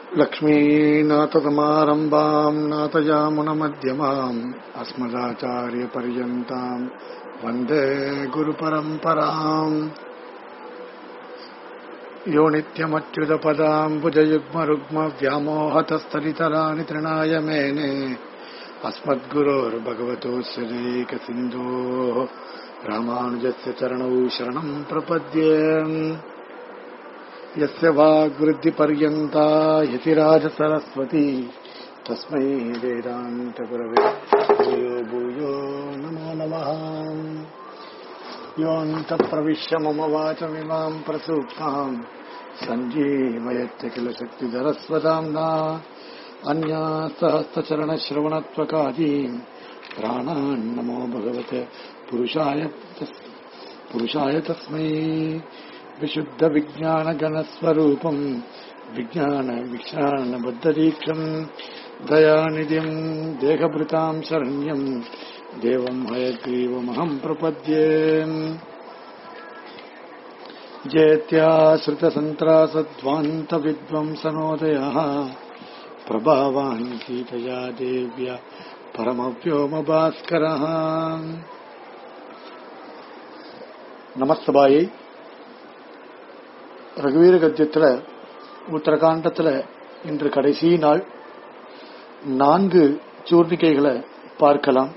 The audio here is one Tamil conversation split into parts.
लक्ष्मीनाथसमारम्भाम् नाथयामुनमध्यमाम् अस्मदाचार्यपर्यन्ताम् वन्दे गुरुपरम्पराम् यो नित्यमच्युतपदाम्बुजयुग्मरुग्मव्यामोहतस्तरितराणि तृणाय मेने अस्मद्गुरोर्भगवतोऽस्य लेखसिन्धोः रामानुजस्य चरणौ शरणम् प्रपद्ये यस्य वाग्वृद्धिपर्यन्ता यतिराजसरस्वती तस्मै वेदान्तगुरवे भूयो भूयो नमो नमः योऽन्तप्रविश्य मम वाचमिमाम् प्रसूक्ताम् सञ्जीवयत्य किल शक्तिधरस्वदाम्ना अन्यास्तहस्तचरणश्रवणत्वकादीम् प्राणान् नमो भगवते पुरुषाय पुरुषाय तस्मै विशुद्धविज्ञानगणस्वरूपम् विज्ञानविज्ञानबद्धदीक्षम् दयानिधिम् देहभृताम् शरण्यम् देवम् हयग्रीवमहम् प्रपद्ये जेत्याश्रितसन्त्रासध्वान्तविद्वंसनोदयः प्रभावान् सीतया देव्या பரமவியோமபாஸ்கரः நமஸ்தபாயை ரகுவீர கத்தியத்துல உத்தரகாண்டத்துல இன்று கடைசி நாள் நான்கு சூர்ணிக்கைகளை பார்க்கலாம்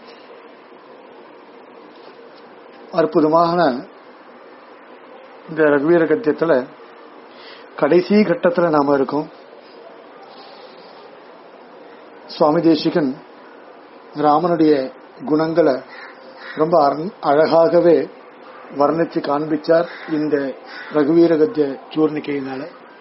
அற்புதமான இந்த ரகுவீர கத்தியத்துல கடைசி கட்டத்துல நாம இருக்கோம் சுவாமி தேசிகன் ராமனுடைய குணங்களை ரொம்ப அழகாகவே வர்ணிச்சு காண்பிச்சார் இந்த ரகுவீர கத்திய சூர்ணிக்கையினால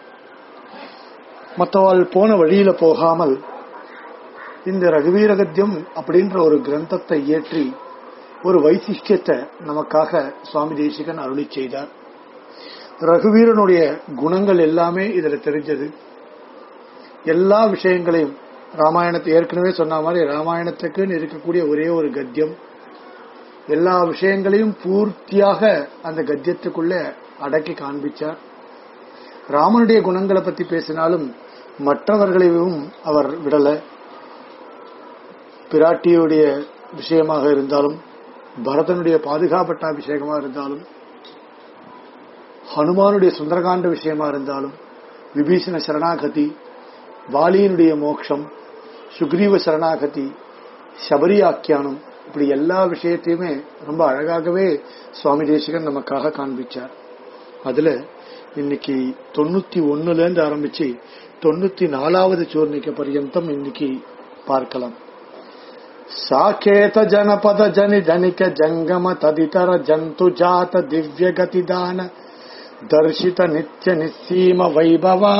மற்றவாள் போன வழியில போகாமல் இந்த ரகுவீர கத்தியம் அப்படின்ற ஒரு கிரந்தத்தை இயற்றி ஒரு வைசிஷ்டியத்தை நமக்காக சுவாமி தேசிகன் அருளி செய்தார் ரகுவீரனுடைய குணங்கள் எல்லாமே இதுல தெரிஞ்சது எல்லா விஷயங்களையும் ராமாயணத்தை ஏற்கனவே சொன்ன மாதிரி ராமாயணத்துக்குன்னு இருக்கக்கூடிய ஒரே ஒரு கத்தியம் எல்லா விஷயங்களையும் பூர்த்தியாக அந்த கத்தியத்துக்குள்ள அடக்கி காண்பிச்சார் ராமனுடைய குணங்களை பத்தி பேசினாலும் மற்றவர்களையும் அவர் விடல பிராட்டியுடைய விஷயமாக இருந்தாலும் பரதனுடைய பாதுகாப்பட்ட விஷயமா இருந்தாலும் ஹனுமானுடைய சுந்தரகாண்ட விஷயமா இருந்தாலும் விபீஷண சரணாகதி வாலியினுடைய மோட்சம் சுக்ரீவ சரணாகதி சபரி ஆக்கியானம் இப்படி எல்லா விஷயத்தையுமே ரொம்ப அழகாகவே சுவாமி தேசிகன் நமக்காக காண்பிச்சார் அதுல இன்னைக்கு தொண்ணூத்தி ஒண்ணுல இருந்து ஆரம்பிச்சு தொண்ணூத்தி நாலாவது சூர்ணிக்க பர்யந்தம் இன்னைக்கு பார்க்கலாம் சாகேத ஜனபத ஜனி ஜனிக ஜங்கம ததிதர ஜந்து ஜாத திவ்ய கதிதான தர்ஷித நித்திய நிச்சீம வைபவா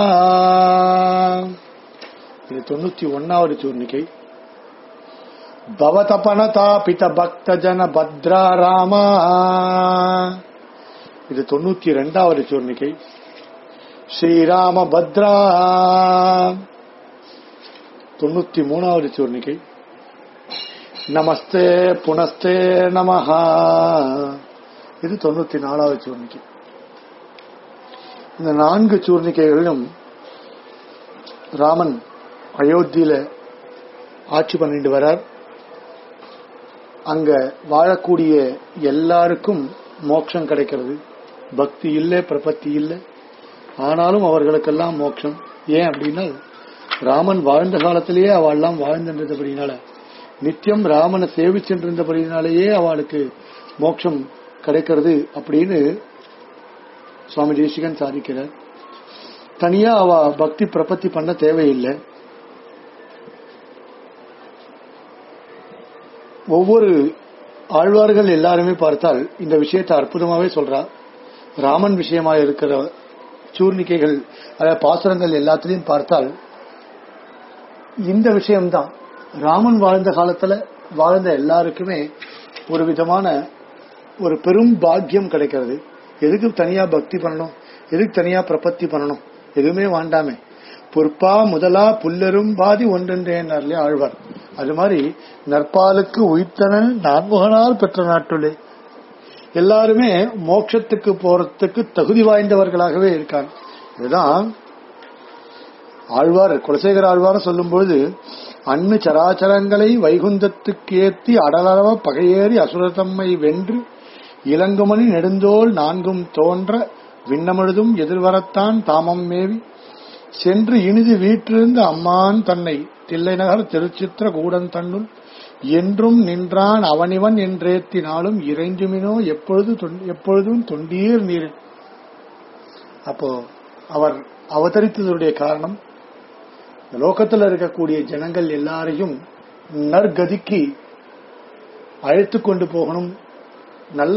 இது தொண்ணூத்தி ஒன்னாவது சூர்ணிகை பவதபனதாபித பக்த ஜன பத்ரா ராமா இது தொண்ணூத்தி ரெண்டாவது சூர்ணிகை ஸ்ரீராம பத்ரா தொண்ணூத்தி மூணாவது சூர்ணிகை நமஸ்தே புனஸ்தே நமஹா இது தொண்ணூத்தி நாலாவது சூர்ணிகை இந்த நான்கு சூர்ணிகைகளிலும் ராமன் அயோத்தியில ஆட்சி பண்ணிட்டு வரார் அங்க வாழக்கூடிய எல்லாருக்கும் மோட்சம் கிடைக்கிறது பக்தி இல்லை பிரபத்தி இல்லை ஆனாலும் அவர்களுக்கெல்லாம் மோட்சம் ஏன் அப்படின்னா ராமன் வாழ்ந்த காலத்திலேயே அவள்லாம் வாழ்ந்துன்றபடினால நித்தியம் ராமனை சேவிச்சுருந்தபடினாலேயே அவளுக்கு மோட்சம் கிடைக்கிறது அப்படின்னு சுவாமி தேசிகன் சாதிக்கிறார் தனியா அவ பக்தி பிரபத்தி பண்ண தேவையில்லை ஒவ்வொரு ஆழ்வார்கள் எல்லாருமே பார்த்தால் இந்த விஷயத்தை அற்புதமாவே சொல்றா ராமன் விஷயமா இருக்கிற சூர்ணிக்கைகள் அதாவது பாசுரங்கள் எல்லாத்திலையும் பார்த்தால் இந்த விஷயம்தான் ராமன் வாழ்ந்த காலத்துல வாழ்ந்த எல்லாருக்குமே ஒரு விதமான ஒரு பெரும் பாக்கியம் கிடைக்கிறது எதுக்கு தனியா பக்தி பண்ணணும் எதுக்கு தனியா பிரபத்தி பண்ணணும் எதுவுமே வாண்டாமே பொறுப்பா முதலா புல்லரும் பாதி ஒன்றென்றேன் ஆழ்வார் அது மாதிரி நற்பாலுக்கு உயிர்த்தனன் நான்முகனால் பெற்ற நாட்டுள்ளே எல்லாருமே மோட்சத்துக்கு போறதுக்கு தகுதி வாய்ந்தவர்களாகவே இருக்காங்க இதுதான் ஆழ்வார் குலசேகர ஆழ்வார் சொல்லும்பொழுது அன்னு சராச்சரங்களை வைகுந்தத்துக்கு ஏத்தி அடலளவ பகையேறி அசுரத்தம்மை வென்று இளங்குமணி நெடுந்தோள் நான்கும் தோன்ற விண்ணமழுதும் எதிர்வரத்தான் தாமம் மேவி சென்று இனிது வீற்றிருந்த அம்மான் தன்னை தில்லைநகர் திருச்சித்திர கூடன் தன்னுள் என்றும் நின்றான் அவனிவன் என்றேத்தினாலும் இறைஞ்சுமினோ எப்பொழுது தொன்- எப்பொழுதும் தொண்டீர் நீர் அப்போ அவர் அவதரித்ததுடைய காரணம் இந்த லோகத்தில் இருக்கக்கூடிய ஜனங்கள் எல்லாரையும் நற்கதிக்கு அழைத்து கொண்டு போகணும் நல்ல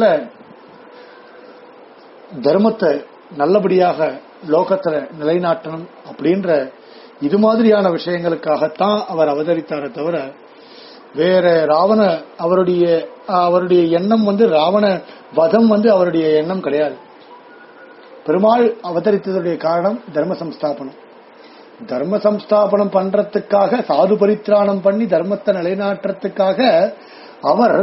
தர்மத்தை நல்லபடியாக லோகத்துல நிலைநாட்டணும் அப்படின்ற இது மாதிரியான விஷயங்களுக்காகத்தான் அவர் அவதரித்தாரே தவிர வேற ராவண அவருடைய அவருடைய எண்ணம் வந்து ராவண வதம் வந்து அவருடைய எண்ணம் கிடையாது பெருமாள் அவதரித்ததுடைய காரணம் தர்ம சம்ஸ்தாபனம் தர்ம சம்ஸ்தாபனம் பண்றதுக்காக சாது பரித்ராணம் பண்ணி தர்மத்தை நிலைநாட்டுறதுக்காக அவர்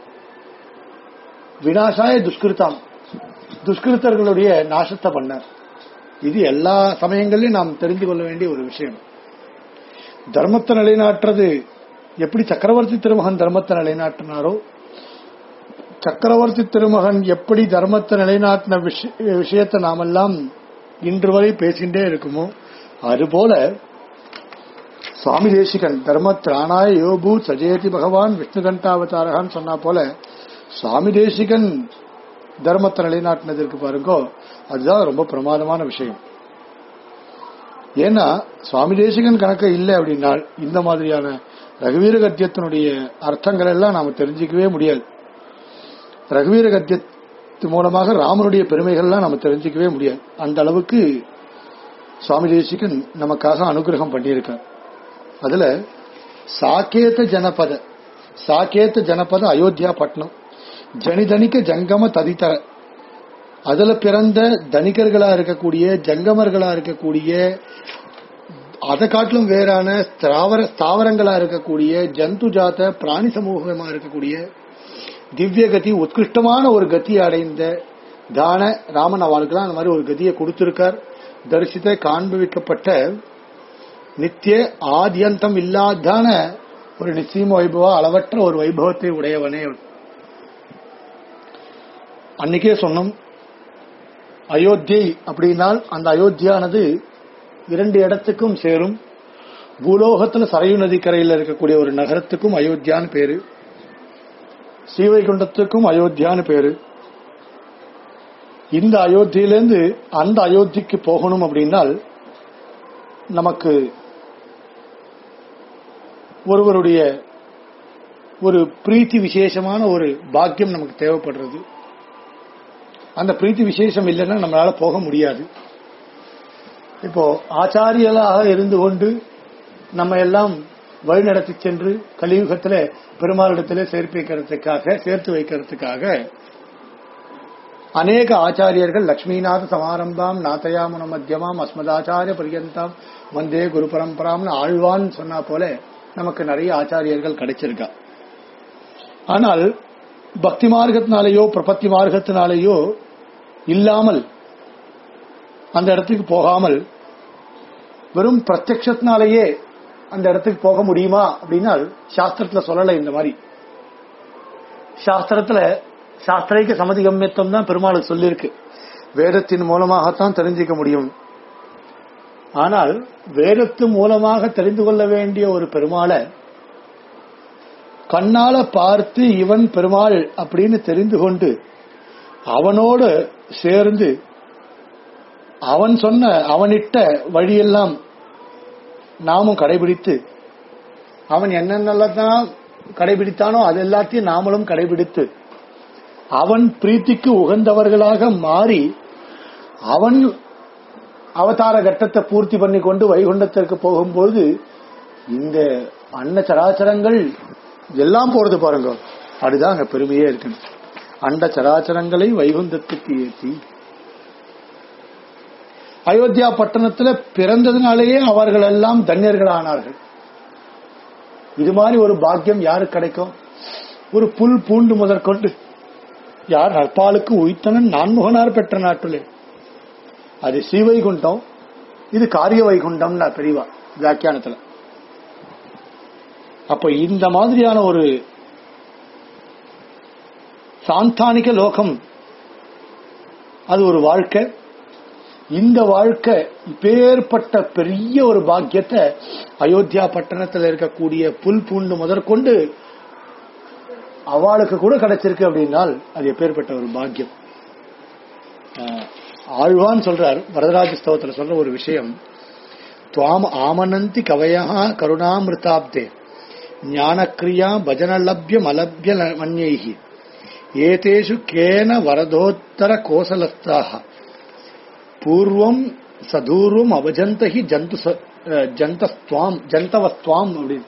வினாசாய துஷ்கிருத்தாம் துஷ்கிருத்தர்களுடைய நாசத்தை பண்ணார் இது எல்லா சமயங்களிலும் நாம் தெரிந்து கொள்ள வேண்டிய ஒரு விஷயம் தர்மத்தை நிலைநாட்டுறது எப்படி சக்கரவர்த்தி திருமகன் தர்மத்தை நிலைநாட்டினாரோ சக்கரவர்த்தி திருமகன் எப்படி தர்மத்தை நிலைநாட்டின விஷ- விஷயத்தை நாமெல்லாம் இன்று வரை பேசிகிட்டே இருக்குமோ அதுபோல சுவாமி தேசிகன் தர்ம திராணாய யோபு சஜேதி பகவான் விஷ்ணுகண்டாவதாரகான்னு சொன்னா போல சுவாமி தேசிகன் தர்மத்தை நிலைநாட்டினதற்கு பாருங்கோ அதுதான் ரொம்ப பிரமாதமான விஷயம் ஏன்னா சுவாமி தேசிகன் கணக்கு இல்லை அப்படின்னா இந்த மாதிரியான ரகுவீர கத்தியத்தினுடைய அர்த்தங்கள் எல்லாம் நாம தெரிஞ்சுக்கவே முடியாது ரகுவீர கத்தியத்து மூலமாக ராமனுடைய பெருமைகள்லாம் நம்ம தெரிஞ்சுக்கவே முடியாது அந்த அளவுக்கு சுவாமி தேசிகன் நமக்காக அனுகிரகம் பண்ணியிருக்கார் அதுல சாக்கேத ஜனபத சாக்கேத ஜனபத அயோத்தியா பட்டணம் ஜனிதனிக்க ஜங்கம ததித்தர அதுல பிறந்த தனிகர்களா இருக்கக்கூடிய ஜங்கமர்களா இருக்கக்கூடிய அதை காட்டிலும் வேறான ஸ்தாவர ஸ்தாவரங்களா இருக்கக்கூடிய ஜந்து ஜாத பிராணி சமூகமா இருக்கக்கூடிய திவ்ய கதி உத்கிருஷ்டமான ஒரு கதி அடைந்த தான ராமன் அவளுக்கெல்லாம் அந்த மாதிரி ஒரு கதியை கொடுத்திருக்கார் தரிசித்த காண்பிக்கப்பட்ட நித்திய ஆதியந்தம் இல்லாதான ஒரு நிச்சயம வைபவ அளவற்ற ஒரு வைபவத்தை உடையவனே அவன். அன்னைக்கே சொன்னோம் அயோத்தியை அப்படின்னால் அந்த அயோத்தியானது இரண்டு இடத்துக்கும் சேரும் பூலோகத்துல சரையு நதிக்கரையில் இருக்கக்கூடிய ஒரு நகரத்துக்கும் அயோத்தியான்னு பேரு ஸ்ரீவைகுண்டத்துக்கும் அயோத்தியான்னு பேரு இந்த அயோத்தியிலிருந்து அந்த அயோத்திக்கு போகணும் அப்படின்னால் நமக்கு ஒருவருடைய ஒரு பிரீத்தி விசேஷமான ஒரு பாக்கியம் நமக்கு தேவைப்படுறது அந்த பிரீத்தி விசேஷம் இல்லைன்னா நம்மளால போக முடியாது இப்போ ஆச்சாரியலாக இருந்து கொண்டு நம்ம எல்லாம் வழிநடத்தி சென்று கலியுகத்துல பெருமாளிடத்திலே சேர்த்து வைக்கிறதுக்காக சேர்த்து வைக்கிறதுக்காக அநேக ஆச்சாரியர்கள் லட்சுமிநாத சமாரம்பாம் நாத்தயாமுன மத்தியமாம் அஸ்மதாச்சாரிய பரியந்தாம் வந்தே குரு பரம்பராம்னு ஆழ்வான் சொன்னா போல நமக்கு நிறைய ஆச்சாரியர்கள் கிடைச்சிருக்கா ஆனால் பக்தி மார்க்கத்தினாலேயோ பிரபத்தி மார்க்கத்தினாலேயோ இல்லாமல் அந்த இடத்துக்கு போகாமல் வெறும் பிரத்யக்ஷத்தினாலேயே அந்த இடத்துக்கு போக முடியுமா அப்படின்னா சாஸ்திரத்துல சொல்லல இந்த மாதிரி சாஸ்திரத்துல சாஸ்திரைக்க சமதி கம்யத்துவம் தான் பெருமாளுக்கு சொல்லியிருக்கு வேதத்தின் மூலமாகத்தான் தெரிஞ்சுக்க முடியும் ஆனால் வேதத்து மூலமாக தெரிந்து கொள்ள வேண்டிய ஒரு பெருமாளை கண்ணால பார்த்து இவன் பெருமாள் அப்படின்னு தெரிந்து கொண்டு அவனோடு சேர்ந்து அவன் சொன்ன அவனிட்ட வழியெல்லாம் நாமும் கடைபிடித்து அவன் என்னென்னலாம் கடைபிடித்தானோ அது எல்லாத்தையும் நாமளும் கடைபிடித்து அவன் பிரீத்திக்கு உகந்தவர்களாக மாறி அவன் அவதார கட்டத்தை பூர்த்தி பண்ணி கொண்டு வைகுண்டத்திற்கு போகும்போது இந்த அன்ன சராச்சரங்கள் எல்லாம் போறது பாருங்க அதுதான் அங்க பெருமையே இருக்கு அண்ட சராச்சரங்களை வைகுந்தத்துக்கு ஏற்றி அயோத்தியா பட்டணத்துல பிறந்ததுனாலேயே அவர்கள் எல்லாம் தன்யர்களானார்கள் இது மாதிரி ஒரு பாக்கியம் யாருக்கு கிடைக்கும் ஒரு புல் பூண்டு முதற்கொண்டு யார் நற்பாலுக்கு உய்த்தனன் நான்முகனார் பெற்ற நாட்டிலே அது ஸ்ரீவைகுண்டம் இது காரிய வைகுண்டம்னா பெரியவா வியாக்கியானத்துல அப்ப இந்த மாதிரியான ஒரு சாந்தானிக லோகம் அது ஒரு வாழ்க்கை இந்த வாழ்க்கை இப்பேற்பட்ட பெரிய ஒரு பாக்கியத்தை அயோத்தியா பட்டணத்தில் இருக்கக்கூடிய புல் பூண்டு முதற்கொண்டு அவளுக்கு கூட கிடைச்சிருக்கு அப்படின்னால் அது எப்பேற்பட்ட ஒரு பாக்கியம் ஆஹ், ஆழ்வான் சொல்றார் வரதராஜ ஸ்தவத்துல சொல்ற ஒரு விஷயம் துவாம் ஆமனந்தி கவயா கருணாமிருதாப்தே ஞானக்கிரியா பஜனலப்யம் அலப்ய மன்யைஹி ஏதேஷு கேன வரதோத்தர கோசலஸ்தாக பூர்வம் சதூர்வம் அவஜந்தஹி ஜந்து ச- அஹ், ஜந்தஸ்துவாம் ஜந்தவஸ்துவாம் அப்படின்னு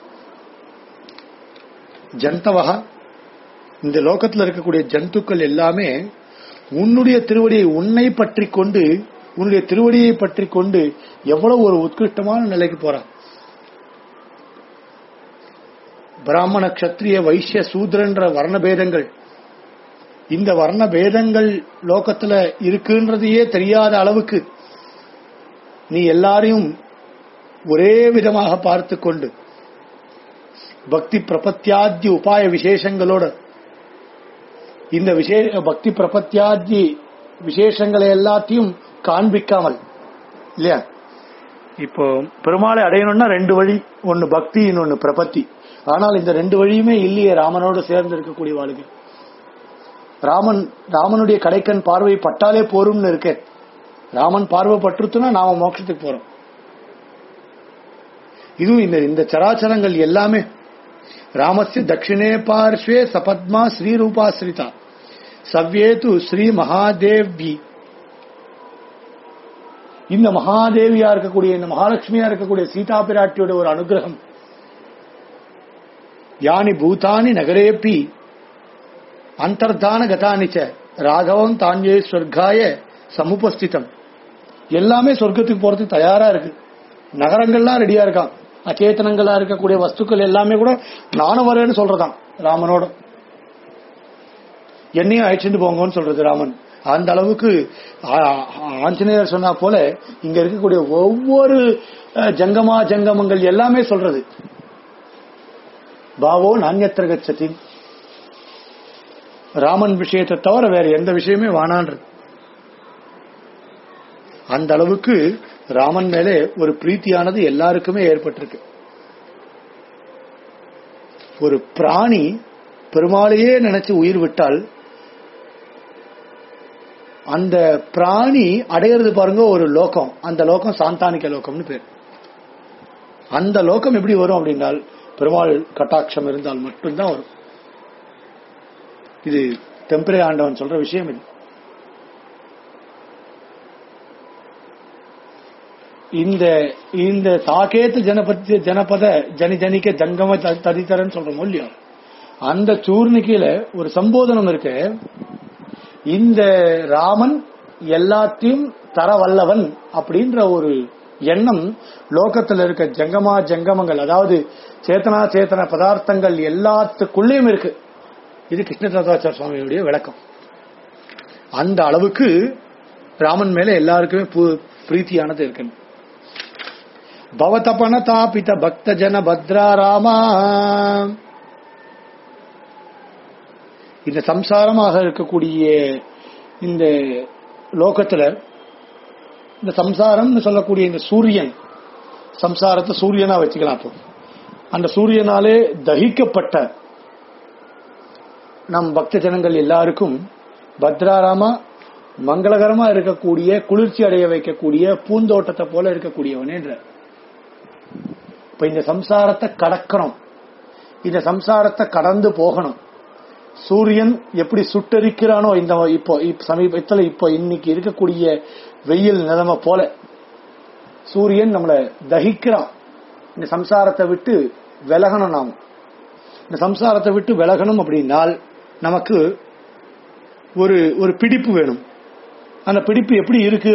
ஜந்தவஹா இந்த லோகத்துல இருக்கக்கூடிய ஜந்துக்கள் எல்லாமே உன்னுடைய திருவடியை உன்னை பற்றி கொண்டு உன்னுடைய திருவடியை பற்றி கொண்டு எவ்வளவு ஒரு உத்கிருஷ்டமான நிலைக்கு போறான் பிராமண கத்திரிய வைசிய சூத்ரன்ற வர்ணபேதங்கள் இந்த வர்ண பேதங்கள் லோகத்துல இருக்குன்றதையே தெரியாத அளவுக்கு நீ எல்லாரையும் ஒரே விதமாக பார்த்து கொண்டு பக்தி பிரபத்தியாதி உபாய விசேஷங்களோட இந்த விசே பக்தி பிரபத்தியாதி விசேஷங்களை எல்லாத்தையும் காண்பிக்காமல் இல்லையா இப்போ பெருமாளை அடையணும்னா ரெண்டு வழி ஒன்னு பக்தி இன்னொன்னு பிரபத்தி ஆனால் இந்த ரெண்டு வழியுமே இல்லையே ராமனோடு சேர்ந்து இருக்கக்கூடிய வாழ்க்கை ராமன் ராமனுடைய கடைக்கண் பார்வை பட்டாலே போரும்னு இருக்க ராமன் பார்வை பற்றுத்துனா நாம மோட்சத்துக்கு போறோம் இதுவும் இந்த இந்த சராச்சரங்கள் எல்லாமே ராமஸ்ய தட்சிணே பார்ஸ்வே சபத்மா ஸ்ரீரூபாஸ்ரிதா சவ்யேது ஸ்ரீ மகாதேவி இந்த மகாதேவியா இருக்கக்கூடிய இந்த மகாலட்சுமியா இருக்கக்கூடிய சீதா பிராட்டியோட ஒரு அனுகிரகம் யானி பூதானி நகரேப்பி அந்தர்தான கதானிச்ச ராகவம் தாஞ்சே ஸ்வர்காய சமுபஸ்திதம் எல்லாமே சொர்க்கத்துக்கு போறதுக்கு தயாரா இருக்கு நகரங்கள்லாம் ரெடியா இருக்கான் அச்சேதனங்களா இருக்கக்கூடிய வஸ்துக்கள் எல்லாமே கூட நானும் வரேன்னு சொல்றதாம் ராமனோட என்னையும் அழைச்சிட்டு போங்கன்னு சொல்றது ராமன் அந்த அளவுக்கு ஆ- ஆ- ஆஞ்சநேயர் சொன்னா போல இங்க இருக்கக்கூடிய ஒவ்வொரு அஹ், ஜங்கமா ஜங்கமங்கள் எல்லாமே சொல்றது பாவோ நாண்யத்திர கச்சதி ராமன் விஷயத்தை தவிர வேற எந்த விஷயமே வானான்றது அந்த அளவுக்கு ராமன் மேலே ஒரு பிரீத்தியானது எல்லாருக்குமே ஏற்பட்டிருக்கு ஒரு பிராணி பெருமாளையே நினைச்சு உயிர் விட்டால் அந்த பிராணி அடையிறது பாருங்க ஒரு லோகம் அந்த லோகம் சாந்தானிக்க லோகம்னு பேர் அந்த லோகம் எப்படி வரும் அப்படின்னால் பெருமாள் கட்டாட்சம் இருந்தால் மட்டும்தான் வரும் இது தெம்பரே ஆண்டவன் சொல்ற விஷயம் இது இந்த இந்த சாகேத்து ஜனபதி ஜனபத ஜனி ஜனிக்க ஜங்கம த- ததிதரன்னு சொல்றோம் இல்லையா அந்த சூர்ணிக்கையில ஒரு சம்போதனம் இருக்கு இந்த ராமன் எல்லாத்தையும் தர வல்லவன் அப்படின்ற ஒரு எண்ணம் லோகத்துல இருக்க ஜங்கமா ஜங்கமங்கள் அதாவது சேத்தனா சேத்தன பதார்த்தங்கள் எல்லாத்துக்குள்ளேயும் இருக்கு இது கிருஷ்ணதாச்சார சுவாமியுடைய விளக்கம் அந்த அளவுக்கு ராமன் மேல எல்லாருக்குமே பு- பிரீத்தியானது இருக்கு பவதபன தாபித பக்த ஜன பத்ரா ராமா இந்த சம்சாரமாக இருக்கக்கூடிய இந்த லோகத்துல இந்த சம்சாரம்னு சொல்லக்கூடிய இந்த சூரியன் சம்சாரத்தை சூரியனா வச்சுக்கலாம் அப்போ அந்த சூரியனாலே தகிக்கப்பட்ட நம் பக்த ஜனங்கள் எல்லாருக்கும் பத்ராராமா மங்களகரமா இருக்கக்கூடிய குளிர்ச்சி அடைய வைக்கக்கூடிய பூந்தோட்டத்தை போல இருக்கக்கூடியவனேன்ற இப்ப இந்த சம்சாரத்தை கடக்கணும் இந்த சம்சாரத்தை கடந்து போகணும் சூரியன் எப்படி சுட்டரிக்கிறானோ இந்த இப்போ இப்ப சமீபத்துல இப்போ இன்னைக்கு இருக்கக்கூடிய வெயில் நிலைமை போல சூரியன் நம்மளை தகிக்கிறான் இந்த சம்சாரத்தை விட்டு விலகணும் நாம் இந்த சம்சாரத்தை விட்டு விலகணும் அப்படின்னால் நமக்கு ஒரு ஒரு பிடிப்பு வேணும் அந்த பிடிப்பு எப்படி இருக்கு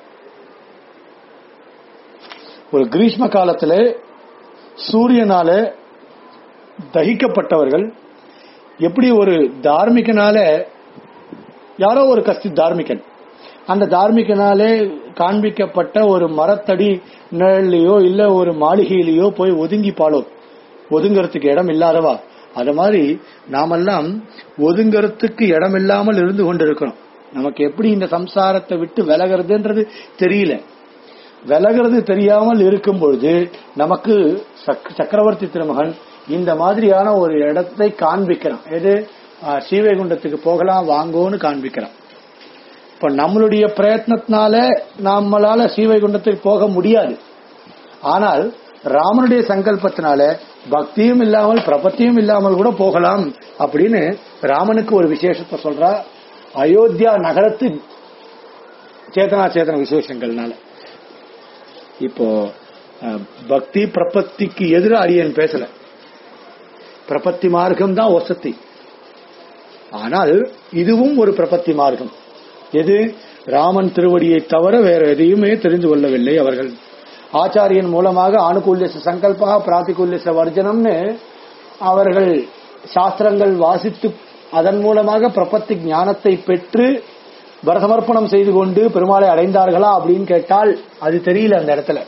ஒரு கிரீஷ்ம காலத்துல சூரியனால தகிக்கப்பட்டவர்கள் எப்படி ஒரு தார்மிகனால யாரோ ஒரு கஸ்தி தார்மிகன் அந்த தார்மீகனாலே காண்பிக்கப்பட்ட ஒரு மரத்தடி நிழல்லையோ இல்ல ஒரு மாளிகையிலயோ போய் ஒதுங்கி பாலோ ஒதுங்கறதுக்கு இடம் இல்லாதவா அத மாதிரி நாமெல்லாம் ஒதுங்கறதுக்கு இடம் இல்லாமல் இருந்து கொண்டிருக்கிறோம் நமக்கு எப்படி இந்த சம்சாரத்தை விட்டு விலகிறதுன்றது தெரியல விலகிறது தெரியாமல் இருக்கும் பொழுது நமக்கு சக்- சக்கரவர்த்தி திருமகன் இந்த மாதிரியான ஒரு இடத்தை காண்பிக்கிறான் எது ஆஹ், ஸ்ரீவைகுண்டத்துக்கு போகலாம் வாங்கோன்னு காண்பிக்கிறான் இப்ப நம்மளுடைய பிரயத்னத்தினால நம்மளால ஸ்ரீவைகுண்டத்துக்கு போக முடியாது ஆனால் ராமனுடைய சங்கல்பத்தினால பக்தியும் இல்லாமல் பிரபத்தியும் இல்லாமல் கூட போகலாம் அப்படின்னு ராமனுக்கு ஒரு விசேஷத்தை சொல்றா அயோத்தியா நகரத்து சேதனா சேதன விசேஷங்கள்னால இப்போ அஹ், பக்தி பிரபத்திக்கு எதிராக அடியன் பேசல பிரபத்தி மார்க்கம் தான் வசதி ஆனால் இதுவும் ஒரு பிரபத்தி மார்க்கம் எது ராமன் திருவடியை தவிர வேற எதையுமே தெரிந்து கொள்ளவில்லை அவர்கள் ஆச்சாரியன் மூலமாக ஆணுகூல்ய சங்கல்பா பிராத்திகூல்ய வர்ஜனம்னு அவர்கள் சாஸ்திரங்கள் வாசித்து அதன் மூலமாக பிரபத்தி ஞானத்தை பெற்று பரசமர்ப்பணம் செய்து கொண்டு பெருமாளை அடைந்தார்களா அப்படின்னு கேட்டால் அது தெரியல அந்த இடத்துல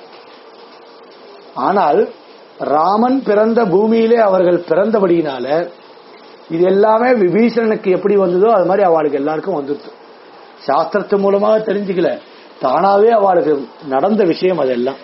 ஆனால் ராமன் பிறந்த பூமியிலே அவர்கள் பிறந்தபடியினால இது எல்லாமே விபீஷணனுக்கு எப்படி வந்ததோ அது மாதிரி அவளுக்கு எல்லாருக்கும் வந்துருச்சு சாஸ்திரத்து மூலமாக தெரிஞ்சுக்கல தானாவே அவளுக்கு நடந்த விஷயம் அதெல்லாம்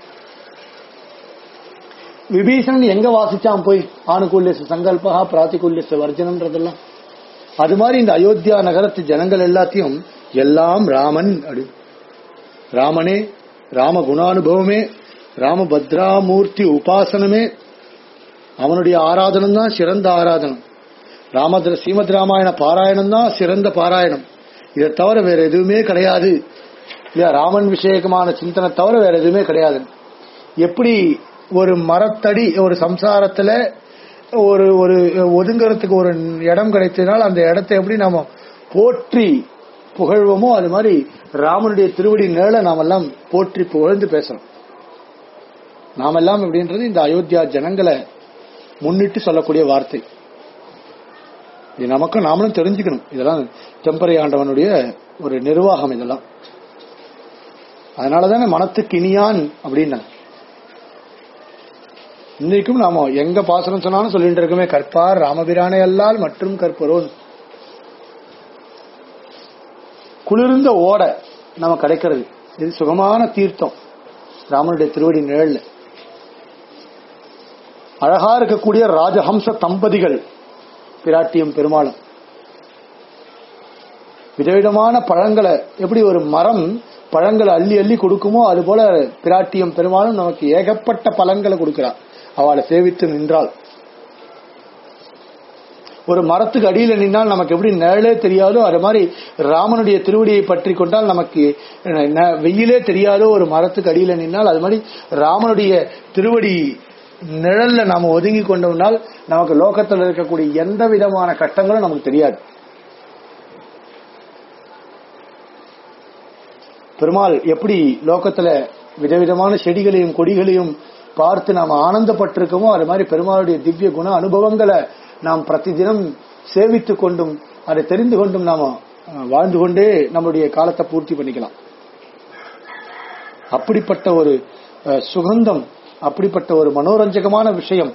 விபீஷணன் எங்க வாசிச்சான் போய் ஆணுகூல்ய சங்கல்பா பிராத்திகூல்ய வர்ஜனம்ன்றதெல்லாம் அது மாதிரி இந்த அயோத்தியா நகரத்து ஜனங்கள் எல்லாத்தையும் எல்லாம் ராமன் அப்படி ராமனே ராம குணானுபவமே ராமபத்ராமூர்த்தி உபாசனமே அவனுடைய ஆராதனம் தான் சிறந்த ஆராதனம் ராம ஸ்ரீமத் ராமாயண பாராயணம் தான் சிறந்த பாராயணம் இதை தவிர வேற எதுவுமே கிடையாது இல்லையா ராமன் விஷயகமான சிந்தனை தவிர வேற எதுவுமே கிடையாது எப்படி ஒரு மரத்தடி ஒரு சம்சாரத்துல ஒரு ஒரு ஒதுங்கறதுக்கு ஒரு இடம் கிடைத்ததுனால் அந்த இடத்தை எப்படி நாம போற்றி புகழ்வோமோ அது மாதிரி ராமனுடைய திருவடி நேர நாமெல்லாம் போற்றி புகழ்ந்து பேசுறோம் நாமெல்லாம் எப்படின்றது இந்த அயோத்தியா ஜனங்களை முன்னிட்டு சொல்லக்கூடிய வார்த்தை இது நமக்கும் நாமளும் தெரிஞ்சுக்கணும் இதெல்லாம் தெம்பரை ஆண்டவனுடைய ஒரு நிர்வாகம் இதெல்லாம் அதனாலதானே மனத்துக்கு இனியான் அப்படின்னா இன்னைக்கும் நாம எங்க பாசனம் சொன்னாலும் சொல்லிட்டு இருக்கோமே கற்பார் ராமபிரானை அல்லால் மற்றும் கற்பரோன் குளிர்ந்த ஓட நம்ம கிடைக்கிறது இது சுகமான தீர்த்தம் ராமனுடைய திருவடி நிழல்ல அழகா இருக்கக்கூடிய ராஜஹம்ச தம்பதிகள் பிராட்டியும் பெருமாளும் விதவிதமான பழங்களை எப்படி ஒரு மரம் பழங்களை அள்ளி அள்ளி கொடுக்குமோ அது போல பிராட்டியும் பெருமாளும் நமக்கு ஏகப்பட்ட பழங்களை கொடுக்கிறார் அவளை சேவித்து நின்றாள் ஒரு மரத்துக்கு அடியில நின்னால் நமக்கு எப்படி நிழலே தெரியாதோ அது மாதிரி ராமனுடைய திருவடியை பற்றி கொண்டால் நமக்கு ந- வெயிலே தெரியாதோ ஒரு மரத்துக்கு அடியில நின்னால் அது மாதிரி ராமனுடைய திருவடி நிழல்ல நாம ஒதுங்கி கொண்டோம்னால் நமக்கு லோகத்தில் இருக்கக்கூடிய எந்த விதமான கட்டங்களும் நமக்கு தெரியாது பெருமாள் எப்படி லோகத்துல விதவிதமான செடிகளையும் கொடிகளையும் பார்த்து நாம் ஆனந்தப்பட்டிருக்கோமோ அது மாதிரி பெருமாளுடைய திவ்ய குண அனுபவங்களை நாம் பிரதிதினம் சேவித்துக் கொண்டும் அதை தெரிந்து கொண்டும் நாம அஹ், வாழ்ந்து கொண்டே நம்முடைய காலத்தை பூர்த்தி பண்ணிக்கலாம் அப்படிப்பட்ட ஒரு அஹ், சுகந்தம் அப்படிப்பட்ட ஒரு மனோரஞ்சகமான விஷயம்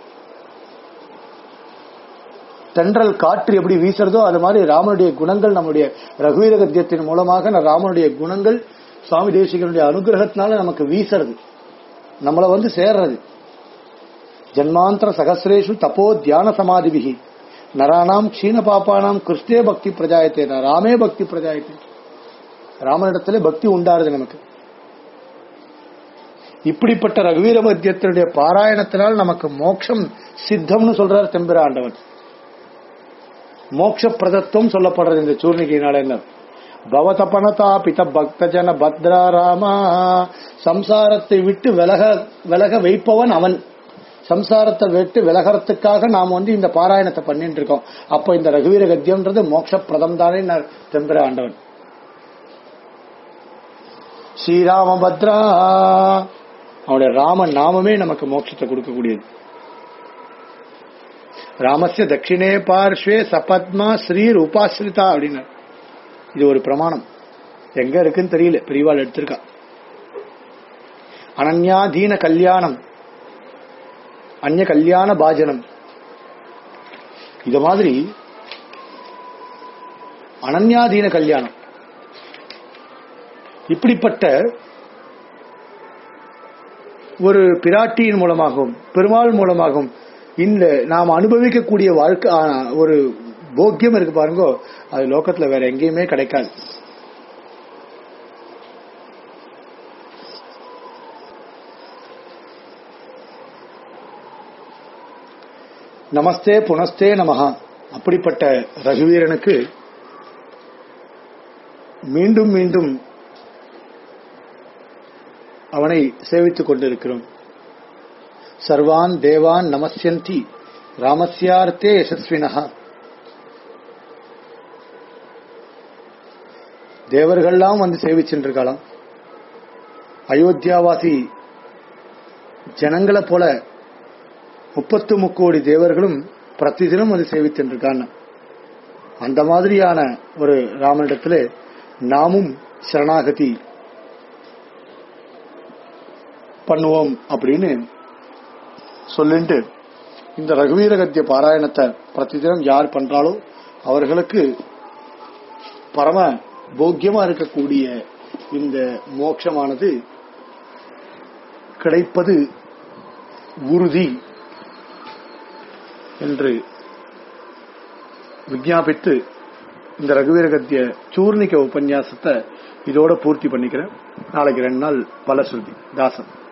தென்றல் காற்று எப்படி வீசுறதோ அது மாதிரி ராமனுடைய குணங்கள் நம்முடைய ரகுவீர கத்தியத்தின் மூலமாக ந- ராமனுடைய குணங்கள் சுவாமி தேசிகனுடைய அனுகிரகத்தினால நமக்கு வீசுறது நம்மள வந்து சேர்றது ஜன்மாந்தர சகசிரேஷு தப்போ தியான சமாதிபிகி நரானாம் க்ஷீண பாப்பானாம் கிருஷ்ணே பக்தி பிரஜாயத்தே ந ராமே பக்தி பிரஜாயத்தே ராமனிடத்திலே பக்தி உண்டாருது நமக்கு இப்படிப்பட்ட ரகுவீர மத்தியத்தினுடைய பாராயணத்தினால் நமக்கு மோட்சம் சித்தம்னு சொல்றார் தெம்பிராண்டவன் மோட்ச பிரதத்துவம் சொல்லப்படுறது இந்த சூர்ணிகையினால என்ன பவதபனதா பித பக்தஜன பத்ரா ராமா சம்சாரத்தை விட்டு விலக விலக வைப்பவன் அவன் சம்சாரத்தை விட்டு விலகறதுக்காக நாம் வந்து இந்த பாராயணத்தை பண்ணிட்டு இருக்கோம் அப்போ இந்த ரகுவீர கத்தியம்ன்றது மோட்ச பிரதம் தானே தெம்பிர ஆண்டவன் ஸ்ரீராம பத்ரா அவனுடைய ராம நாமமே நமக்கு மோட்சத்தை கொடுக்கக்கூடியது ராமஸ்ய தட்சிணே பார்ஷ்வே சபத்மா ஸ்ரீர் உபாசிரிதா அப்படின்னார் இது ஒரு பிரமாணம் எங்க இருக்குன்னு தெரியல பெரியவாள் எடுத்திருக்கா அனன்யாதீன கல்யாணம் அந்நிய கல்யாண பாஜனம் இத மாதிரி அனன்யாதீன கல்யாணம் இப்படிப்பட்ட ஒரு பிராட்டியின் மூலமாகவும் பெருமாள் மூலமாகவும் இந்த நாம் அனுபவிக்கக்கூடிய வாழ்க்கை ஆ, ஒரு போக்கியம் இருக்கு பாருங்க அது லோகத்துல வேற எங்கேயுமே கிடைக்காது நமஸ்தே புனஸ்தே நமஹா அப்படிப்பட்ட ரகுவீரனுக்கு மீண்டும் மீண்டும் அவனை சேவித்துக் கொண்டிருக்கிறோம் சர்வான் தேவான் நமஸ்யந்தி ராமஸ்யார்த்தே யசஸ்வினஹா தேவர்கள்லாம் வந்து சேவிச்சுருக்கலாம் அயோத்தியாவாசி ஜனங்களை போல முப்பத்து முக்கோடி தேவர்களும் பிரதிதினம் வந்து சேவித்திருக்காங்க அந்த மாதிரியான ஒரு ராமனிடத்துல நாமும் சரணாகதி பண்ணுவோம் அப்படின்னு சொல்லிட்டு இந்த ரகுவீரகத்திய பாராயணத்தை பிரதிதினம் யார் பண்றாலோ அவர்களுக்கு பரம போக்கியமா இருக்கக்கூடிய இந்த மோட்சமானது கிடைப்பது உறுதி என்று விஞ்ஞாபித்து இந்த ரகுவீரகத்திய சூர்ணிக உபன்யாசத்தை இதோட பூர்த்தி பண்ணிக்கிறேன் நாளைக்கு ரெண்டு நாள் பலஸ்ருதி தாசன்